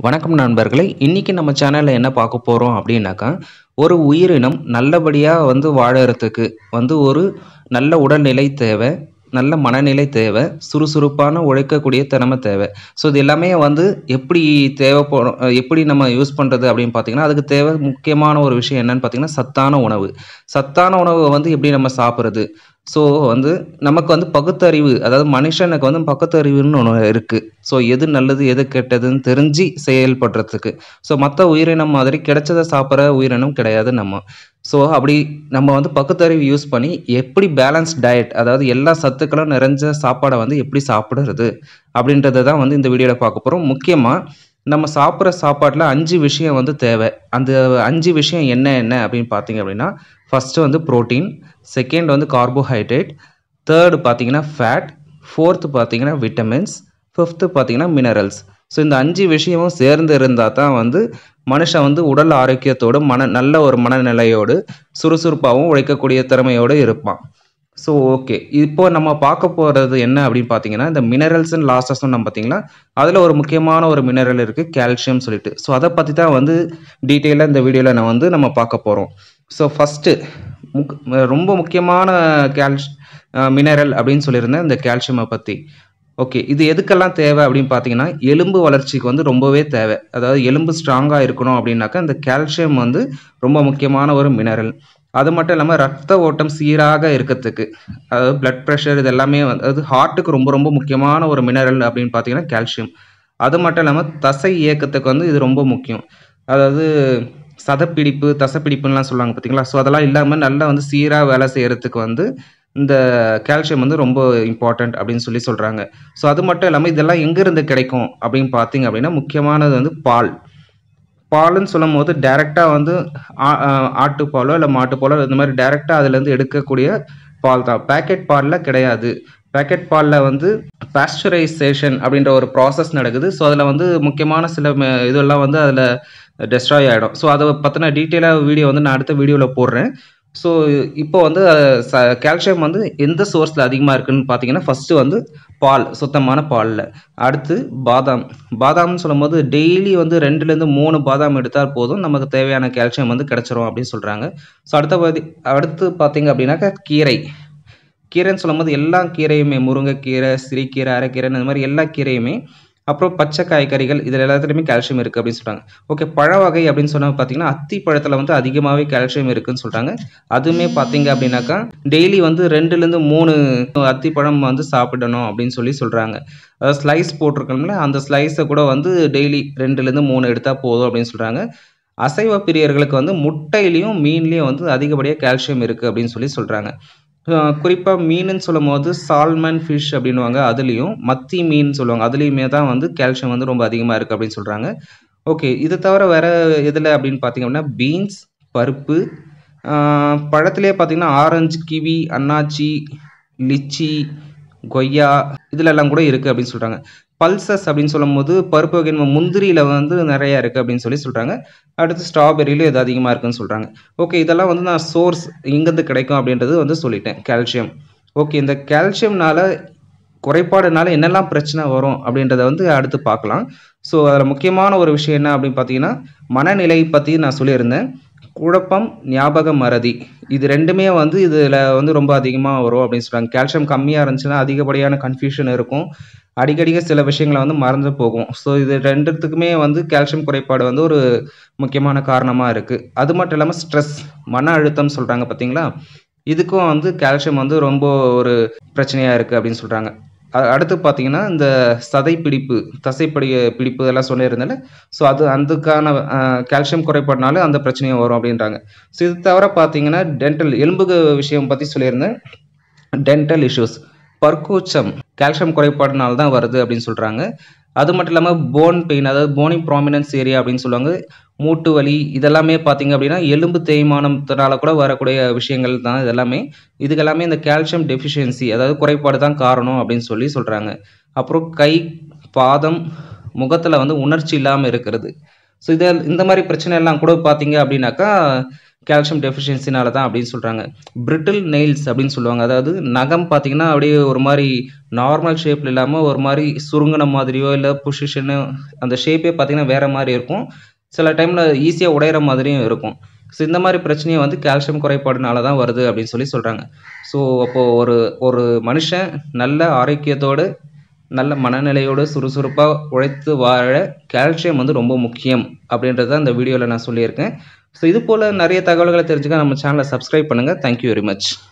வணக்கம் நண்பர்களே இன்றைக்கி நம்ம சேனலில் என்ன பார்க்க போகிறோம் அப்படின்னாக்கா ஒரு உயிரினம் நல்லபடியாக வந்து வாழறதுக்கு வந்து ஒரு நல்ல உடல்நிலை தேவை நல்ல மனநிலை தேவை சுறுசுறுப்பான உழைக்கக்கூடிய திறமை தேவை ஸோ இது எல்லாமே வந்து எப்படி தேவைப்படும் அஹ் எப்படி நம்ம யூஸ் பண்ணுறது அப்படின்னு பார்த்தீங்கன்னா அதுக்கு தேவை முக்கியமான ஒரு விஷயம் என்னன்னு பார்த்தீங்கன்னா சத்தான உணவு சத்தான உணவை வந்து எப்படி நம்ம சாப்பிட்றது ஸோ வந்து நமக்கு வந்து பகுத்தறிவு அதாவது மனுஷனுக்கு வந்து பகுத்தறிவுன்னு ஒன்று இருக்குது ஸோ எது நல்லது எது கெட்டதுன்னு தெரிஞ்சு செயல்படுறதுக்கு ஸோ மற்ற உயிரினம் மாதிரி கிடைச்சதை சாப்பிட்ற உயிரினம் கிடையாது நம்ம ஸோ அப்படி நம்ம வந்து பகுத்தறிவு யூஸ் பண்ணி எப்படி பேலன்ஸ் டயட் அதாவது எல்லா சத்துக்களும் நிறைஞ்ச சாப்பாடை வந்து எப்படி சாப்பிடுறது அப்படின்றத தான் வந்து இந்த வீடியோவில் பார்க்க போகிறோம் முக்கியமாக நம்ம சாப்பிட்ற சாப்பாட்டில் அஞ்சு விஷயம் வந்து தேவை அந்த அஞ்சு விஷயம் என்ன என்ன அப்படின்னு பார்த்தீங்க அப்படின்னா ஃபஸ்ட்டு வந்து ப்ரோட்டீன் செகண்ட் வந்து கார்போஹைட்ரேட் தேர்டு பார்த்தீங்கன்னா ஃபேட் ஃபோர்த்து பார்த்தீங்கன்னா விட்டமின்ஸ் ஃபிஃப்த்து பார்த்தீங்கன்னா மினரல்ஸ் ஸோ இந்த அஞ்சு விஷயமும் சேர்ந்து இருந்தால் தான் வந்து மனுஷன் வந்து உடல் ஆரோக்கியத்தோடு மன நல்ல ஒரு மனநிலையோடு சுறுசுறுப்பாகவும் உழைக்கக்கூடிய திறமையோடு இருப்பான் ஸோ ஓகே இப்போ நம்ம பார்க்க போகிறது என்ன அப்படின்னு பார்த்தீங்கன்னா இந்த மினரல்ஸ் அண்ட் லாஸஸ் நம்ம பார்த்தீங்களா அதில் ஒரு முக்கியமான ஒரு மினரல் இருக்குது கால்சியம் சொல்லிட்டு ஸோ அதை பற்றி தான் வந்து டீட்டெயிலாக இந்த வீடியோவில் நான் வந்து நம்ம பார்க்க போகிறோம் ஸோ ஃபஸ்ட்டு முக் ரொம்ப முக்கியமான கால்ஷ் மினரல் அப்படின்னு சொல்லியிருந்தேன் இந்த கால்சியமை பற்றி ஓகே இது எதுக்கெல்லாம் தேவை அப்படின்னு பார்த்தீங்கன்னா எலும்பு வளர்ச்சிக்கு வந்து ரொம்பவே தேவை அதாவது எலும்பு ஸ்ட்ராங்காக இருக்கணும் அப்படின்னாக்கா இந்த கால்சியம் வந்து ரொம்ப முக்கியமான ஒரு மினரல் அது மட்டும் இல்லாமல் ரத்த ஓட்டம் சீராக இருக்கிறதுக்கு அதாவது பிளட் ப்ரெஷர் இது எல்லாமே வந்து அதாவது ஹார்ட்டுக்கு ரொம்ப ரொம்ப முக்கியமான ஒரு மினரல் அப்படின்னு பார்த்தீங்கன்னா கால்சியம் அது மட்டும் இல்லாமல் தசை இயக்கத்துக்கு வந்து இது ரொம்ப முக்கியம் அதாவது சதப்பிடிப்பு தசைப்பிடிப்புலாம் சொல்லுவாங்க பார்த்தீங்களா ஸோ அதெல்லாம் இல்லாமல் நல்லா வந்து சீராக வேலை செய்கிறதுக்கு வந்து இந்த கால்சியம் வந்து ரொம்ப இம்பார்ட்டண்ட் அப்படின்னு சொல்லி சொல்கிறாங்க ஸோ அது மட்டும் இல்லாமல் இதெல்லாம் எங்கேருந்து கிடைக்கும் அப்படின்னு பார்த்தீங்க அப்படின்னா முக்கியமானது வந்து பால் பால்னு சொல்லும் போது டைரெக்டாக வந்து ஆ- ஆ- ஆட்டுப்பாலோ இல்லை மாட்டுப்பாலோ இந்த மாதிரி டைரெக்டாக அதுலேருந்து எடுக்கக்கூடிய பால் தான் பேக்கெட் பாலில் கிடையாது பேக்கெட் பாலில் வந்து பாஸ்டரைசேஷன் அப்படின்ற ஒரு ப்ராசஸ் நடக்குது ஸோ அதில் வந்து முக்கியமான சில ம- இதெல்லாம் வந்து அதில் டெஸ்ட்ராய் ஆகிடும் ஸோ அதை பற்றின டீட்டெயிலாக வீடியோ வந்து நான் அடுத்த வீடியோவில் போடுறேன் ஸோ இப்போ வந்து கால்சியம் வந்து எந்த சோர்ஸில் அதிகமாக இருக்குன்னு பார்த்தீங்கன்னா ஃபஸ்ட்டு வந்து பால் சுத்தமான பாலில் அடுத்து பாதாம் பாதாம்னு சொல்லும்போது டெய்லி வந்து ரெண்டுலேருந்து மூணு பாதாம் எடுத்தால் போதும் நமக்கு தேவையான கால்சியம் வந்து கிடச்சிரும் அப்படின்னு சொல்கிறாங்க ஸோ அடுத்த பதி அடுத்து பார்த்தீங்க அப்படின்னாக்கா கீரை கீரைன்னு சொல்லும்போது எல்லா கீரையுமே முருங்கைக்கீரை சிறுகீரை அரைக்கீரை இந்த மாதிரி எல்லா கீரையுமே அப்புறம் பச்சை காய்கறிகள் இதில் எல்லாத்துலேயுமே கால்சியம் இருக்குது அப்படின்னு சொல்கிறாங்க ஓகே பழ வகை அப்படின்னு சொன்னால் பார்த்தீங்கன்னா அத்தி பழத்தில் வந்து அதிகமாகவே கால்சியம் இருக்குன்னு சொல்கிறாங்க அதுவுமே பார்த்தீங்க அப்படின்னாக்கா டெய்லி வந்து ரெண்டுலேருந்து மூணு அத்தி பழம் வந்து சாப்பிடணும் அப்படின்னு சொல்லி சொல்கிறாங்க அதாவது ஸ்லைஸ் போட்டிருக்கோம்ல அந்த ஸ்லைஸை கூட வந்து டெய்லி ரெண்டுலேருந்து மூணு எடுத்தால் போதும் அப்படின்னு சொல்கிறாங்க அசைவ பிரியர்களுக்கு வந்து முட்டையிலையும் மீன்லேயும் வந்து அதிகப்படியாக கால்சியம் இருக்குது அப்படின்னு சொல்லி சொல்கிறாங்க குறிப்பாக மீனுன்னு சொல்லும் போது சால்மன் ஃபிஷ் அப்படின்னுவாங்க அதுலேயும் மத்தி மீன் சொல்லுவாங்க அதுலேயுமே தான் வந்து கால்சியம் வந்து ரொம்ப அதிகமாக இருக்குது அப்படின்னு சொல்கிறாங்க ஓகே இது தவிர வேறு எதில் அப்படின்னு பார்த்தீங்க அப்படின்னா பீன்ஸ் பருப்பு ஆஹ் பழத்திலே பார்த்தீங்கன்னா ஆரஞ்சு கிவி அன்னாச்சி லிச்சி கொய்யா இதுல எல்லாம் கூட இருக்குது அப்படின்னு சொல்கிறாங்க பல்சஸ் அப்படின்னு சொல்லும்போது பருப்பு வகை நம்ம முந்திரியில் வந்து நிறையா இருக்குது அப்படின்னு சொல்லி சொல்கிறாங்க அடுத்து ஸ்ட்ராபெரியிலும் இது அதிகமாக இருக்குன்னு சொல்கிறாங்க ஓகே இதெல்லாம் வந்து நான் சோர்ஸ் எங்கேருந்து கிடைக்கும் அப்படின்றது வந்து சொல்லிட்டேன் கால்சியம் ஓகே இந்த கால்சியம்னால குறைபாடுனால என்னெல்லாம் பிரச்சனை வரும் அப்படின்றத வந்து அடுத்து பார்க்கலாம் ஸோ அதில் முக்கியமான ஒரு விஷயம் என்ன அப்படின்னு பார்த்தீங்கன்னா மனநிலை பற்றி நான் சொல்லியிருந்தேன் குழப்பம் ஞாபக மறதி இது ரெண்டுமே வந்து இதில் வந்து ரொம்ப அதிகமாக வரும் அப்படின்னு சொல்கிறாங்க கால்சியம் கம்மியாக இருந்துச்சுன்னா அதிகப்படியான கன்ஃபியூஷன் இருக்கும் அடிக்கடிக்க சில விஷயங்களை வந்து மறந்து போகும் ஸோ இது ரெண்டுத்துக்குமே வந்து கால்சியம் குறைபாடு வந்து ஒரு முக்கியமான காரணமாக இருக்குது அது மட்டும் இல்லாமல் ஸ்ட்ரெஸ் மன அழுத்தம் சொல்கிறாங்க பார்த்தீங்களா இதுக்கும் வந்து கால்சியம் வந்து ரொம்ப ஒரு பிரச்சனையாக இருக்குது அப்படின்னு சொல்கிறாங்க அடுத்து பார்த்தீங்கன்னா இந்த சதை பிடிப்பு தசைப்படி பிடிப்பு இதெல்லாம் சொல்லியிருந்தால ஸோ அது அதுக்கான கால்சியம் குறைபாடுனால அந்த பிரச்சனையும் வரும் அப்படின்றாங்க ஸோ இது தவிர பார்த்தீங்கன்னா டென்டல் எலும்பு விஷயம் பற்றி சொல்லியிருந்தேன் டென்டல் இஷ்யூஸ் பற்கூச்சம் கால்சியம் குறைபாடுனால தான் வருது அப்படின்னு சொல்கிறாங்க அது மட்டும் இல்லாமல் போன் பெயின் அதாவது போனி ப்ராமினன்ஸ் ஏரியா அப்படின்னு சொல்லுவாங்க மூட்டு வலி இதெல்லாமே பார்த்தீங்க அப்படின்னா எலும்பு தேய்மானத்தினால கூட வரக்கூடிய விஷயங்கள் தான் இதெல்லாமே இதுக்கெல்லாமே இந்த கால்சியம் டெஃபிஷியன்சி அதாவது குறைபாடு தான் காரணம் அப்படின்னு சொல்லி சொல்கிறாங்க அப்புறம் கை பாதம் முகத்தில் வந்து உணர்ச்சி இல்லாமல் இருக்கிறது ஸோ இதை இந்த மாதிரி பிரச்சனை எல்லாம் கூட பார்த்தீங்க அப்படின்னாக்கா கால்சியம் டெஃபிஷியன்சினால தான் அப்படின்னு சொல்கிறாங்க பிரிட்டில் நெயில்ஸ் அப்படின்னு சொல்லுவாங்க அதாவது நகம் பார்த்தீங்கன்னா அப்படியே ஒரு மாதிரி நார்மல் ஷேப்பில் இல்லாமல் ஒரு மாதிரி சுருங்கின மாதிரியோ இல்லை பொசிஷனு அந்த ஷேப்பே பார்த்தீங்கன்னா வேறு மாதிரி இருக்கும் சில டைமில் ஈஸியாக உடையிற மாதிரியும் இருக்கும் ஸோ இந்த மாதிரி பிரச்சனையை வந்து கால்சியம் குறைபாடுனால தான் வருது அப்படின்னு சொல்லி சொல்கிறாங்க ஸோ அப்போது ஒரு ஒரு மனுஷன் நல்ல ஆரோக்கியத்தோடு நல்ல மனநிலையோடு சுறுசுறுப்பாக உழைத்து வாழ கால்சியம் வந்து ரொம்ப முக்கியம் அப்படின்றத இந்த வீடியோவில் நான் சொல்லியிருக்கேன் ஸோ இது போல் நிறைய தகவல்களை தெரிஞ்சுக்க நம்ம சேனலை சப்ஸ்கிரைப் பண்ணுங்கள் தேங்க்யூ வெரி மச்